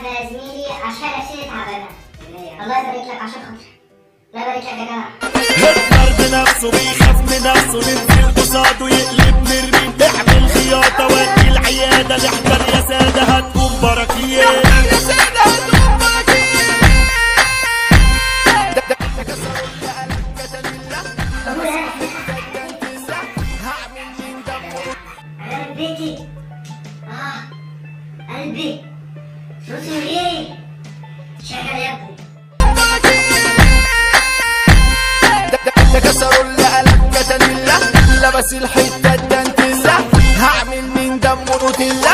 يا زميلي عشان نفسيتي تعبانه الله يبارك لك عشان خاطري الله يبارك لك يا جماعه هتلر بنفسه بيخاف من نفسه ننزل قصاده يقلب نرمي اعمل خياطة ودي العيادة نحضر يا سادة هتقوم بركيات انا بيتي اه قلبي صوتي ايه شغل يا ابني ده كسروا اللي قلب كتنيلا لبس الحته الدنتيلا هعمل من دمه نوتيلا